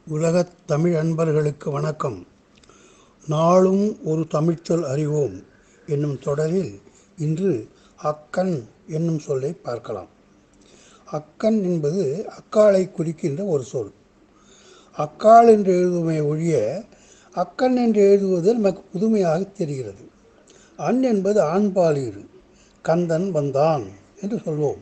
உலகத் தமிழ் அன்பர்களுக்கு வணக்கம் நாளும் ஒரு தமிழ்ச்சொல் அறிவோம் என்னும் தொடரில் இன்று அக்கன் என்னும் சொல்லை பார்க்கலாம் அக்கன் என்பது அக்காளை குறிக்கின்ற ஒரு சொல் அக்காள் என்று எழுதுமே ஒழிய அக்கன் என்று எழுதுவது நமக்கு புதுமையாக தெரிகிறது அன் என்பது ஆண்பாலீடு கந்தன் வந்தான் என்று சொல்வோம்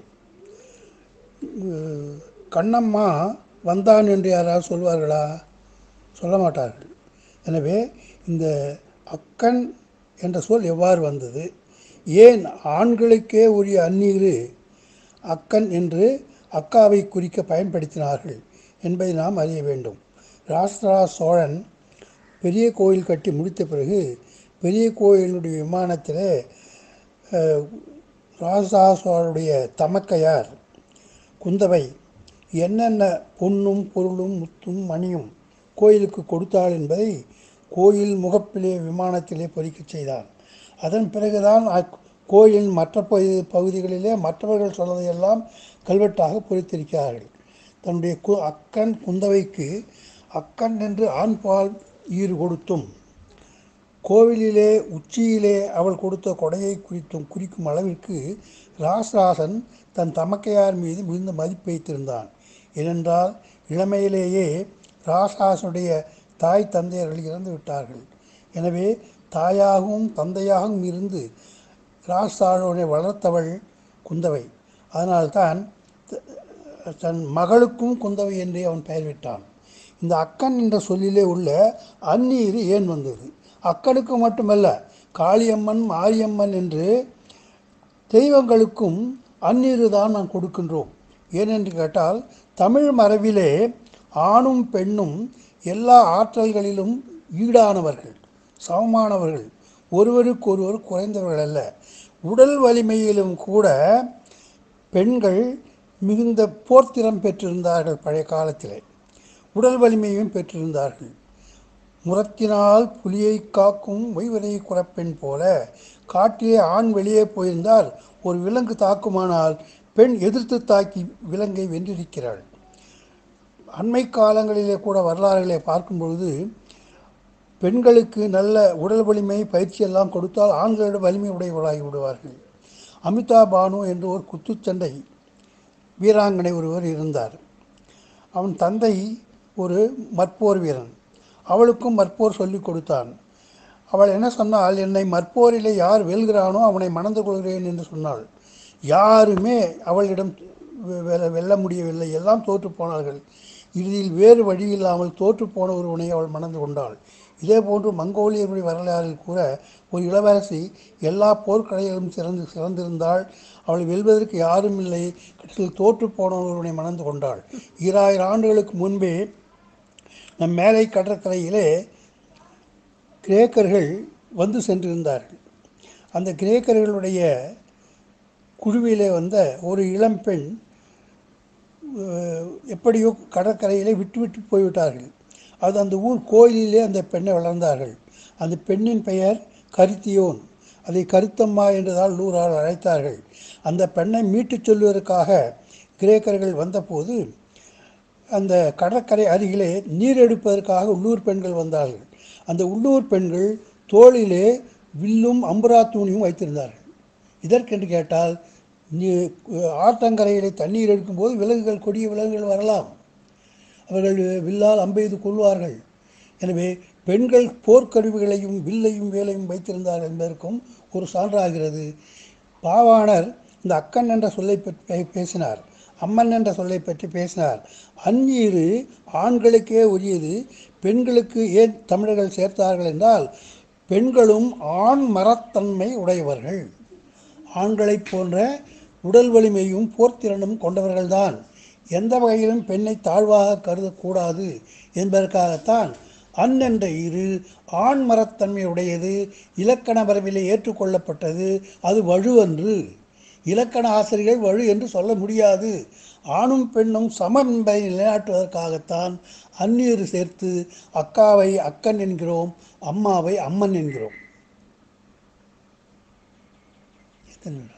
உம், கண்ணம்மா வந்தான் என்று யாராவது சொல்வார்களா சொல்ல மாட்டார்கள் எனவே இந்த அக்கன் என்ற சொல் எவ்வாறு வந்தது ஏன் ஆண்களுக்கே உரிய அந்நீரு அக்கன் என்று அக்காவை குறிக்க பயன்படுத்தினார்கள் என்பதை நாம் அறிய வேண்டும் ராஷ்டிரா சோழன் பெரிய கோயில் கட்டி முடித்த பிறகு பெரிய கோயிலுடைய விமானத்திலே அஹ், ராஜா சோழனுடைய தமக்கையார் குந்தவை என்னென்ன பொன்னும் பொருளும் முத்தும் மணியும் கோயிலுக்கு கொடுத்தாள் என்பதை கோயில் முகப்பிலே விமானத்திலே பொறிக்கச் செய்தான் அதன் பிறகுதான் அக்- கோயிலின் மற்ற பகுதி பகுதிகளிலே மற்றவர்கள் சொன்னதையெல்லாம் கல்வெட்டாக பொறித்திருக்கிறார்கள் தன்னுடைய கு அக்கன் குந்தவைக்கு அக்கன் என்று ஆண்பால் ஈறு கொடுத்தும் கோவிலிலே உச்சியிலே அவள் கொடுத்த கொடையை குறித்தும் குறிக்கும் அளவிற்கு ராசராசன் தன் தமக்கையார் மீது மிகுந்த மதிப்பு வைத்திருந்தான் ஏனென்றால் இளமையிலேயே ராசராசனுடைய தாய் தந்தையர்கள் இறந்து விட்டார்கள் எனவே தாயாகவும் தந்தையாகவும் இருந்து ராசாழனை வளர்த்தவள் குந்தவை அதனால்தான் த- தன் மகளுக்கும் குந்தவை என்றே அவன் பெயர்விட்டான் இந்த அக்கன் என்ற சொல்லிலே உள்ள அந்நீர் ஏன் வந்தது அக்கனுக்கு மட்டுமல்ல காளியம்மன் மாரியம்மன் என்று தெய்வங்களுக்கும் அந்நீரு தான் நாம் கொடுக்கின்றோம் ஏனென்று கேட்டால் தமிழ் மரபிலே ஆணும் பெண்ணும் எல்லா ஆற்றல்களிலும் ஈடானவர்கள் சமமானவர்கள் ஒருவருக்கொருவர் குறைந்தவர்கள் அல்ல உடல் வலிமையிலும் கூட பெண்கள் மிகுந்த போர்த்திறம் பெற்றிருந்தார்கள் பழைய காலத்திலே உடல் வலிமையும் பெற்றிருந்தார்கள் முரத்தினால் புலியை காக்கும் வைவரை குறப்பெண் போல காட்டிலே ஆண் வெளியே போயிருந்தால் ஒரு விலங்கு தாக்குமானால் பெண் எதிர்த்து தாக்கி விலங்கை வென்றிருக்கிறாள் அண்மை காலங்களிலே கூட வரலாறுகளை பார்க்கும் பொழுது பெண்களுக்கு நல்ல உடல் வலிமை பயிற்சியெல்லாம் கொடுத்தால் ஆண்களோட வலிமை உடையவர்களாகி விடுவார்கள் அமிதா பானு என்று ஒரு குத்துச்சண்டை வீராங்கனை ஒருவர் இருந்தார் அவன் தந்தை ஒரு மற்போர் வீரன் அவளுக்கும் மற்போர் சொல்லிக் கொடுத்தான் அவள் என்ன சொன்னால் என்னை மற்போரிலே யார் வெல்கிறானோ அவனை மணந்து கொள்கிறேன் என்று சொன்னாள் யாருமே அவளிடம் வெ- வெல்ல வெல்ல முடியவில்லை எல்லாம் தோற்று போனார்கள் இறுதியில் வேறு வழி இல்லாமல் தோற்று போன ஒருவனை அவள் மணந்து கொண்டாள் இதே போன்று மங்கோலியருடைய வரலாறில் கூட ஒரு இளவரசி எல்லா போர்க்கடையிலும் சிறந்து சிறந்திருந்தாள் அவளை வெல்வதற்கு யாரும் இல்லை கடைசியில் தோற்று போன ஒருவனை மணந்து கொண்டாள் ஈராயிரம் ஆண்டுகளுக்கு முன்பே நம் மேலை கடற்கரையிலே கிரேக்கர்கள் வந்து சென்றிருந்தார்கள் அந்த கிரேக்கர்களுடைய குழுவிலே வந்த ஒரு இளம்பெண் அஹ், எப்படியோ கடற்கரையிலே விட்டு விட்டு போய்விட்டார்கள் அது அந்த ஊர் கோயிலிலே அந்த பெண்ணை வளர்ந்தார்கள் அந்த பெண்ணின் பெயர் கருத்தியோன் அதை கருத்தம்மா என்றதால் நூறால் அழைத்தார்கள் அந்த பெண்ணை மீட்டுச் சொல்வதற்காக கிரேக்கர்கள் வந்தபோது அந்த கடற்கரை அருகிலே நீர் எடுப்பதற்காக உள்ளூர் பெண்கள் வந்தார்கள் அந்த உள்ளூர் பெண்கள் தோளிலே வில்லும் அம்புரா தூணியும் வைத்திருந்தார்கள் இதற்கென்று கேட்டால் நீ ஆற்றங்கரையிலே தண்ணீர் எடுக்கும்போது விலங்குகள் கொடிய விலங்குகள் வரலாம் அவர்கள் வில்லால் அம்பெய்து கொள்வார்கள் எனவே பெண்கள் போர்க்கருவிகளையும் வில்லையும் வேலையும் வைத்திருந்தார்கள் என்பதற்கும் ஒரு சான்றாகிறது பாவாணர் இந்த அக்கன் என்ற சொல்லை பற்றி பேசினார் அம்மன் என்ற சொல்லை பற்றி பேசினார் அந்நீரு ஆண்களுக்கே உரியது பெண்களுக்கு ஏன் தமிழர்கள் சேர்த்தார்கள் என்றால் பெண்களும் ஆண் மரத்தன்மை உடையவர்கள் ஆண்களைப் போன்ற உடல் வலிமையும் போர்த்திறனும் கொண்டவர்கள்தான் எந்த வகையிலும் பெண்ணை தாழ்வாக கருதக்கூடாது என்பதற்காகத்தான் அன் என்ற இரு ஆண் மரத்தன்மை உடையது இலக்கண மரபிலே ஏற்றுக்கொள்ளப்பட்டது அது வழுவன்று இலக்கண ஆசிரியர்கள் வழு என்று சொல்ல முடியாது ஆணும் பெண்ணும் சமம் என்பதை நிலைநாட்டுவதற்காகத்தான் அந்நீர் சேர்த்து அக்காவை அக்கன் என்கிறோம் அம்மாவை அம்மன் என்கிறோம் எத்தனை நிமிடம்?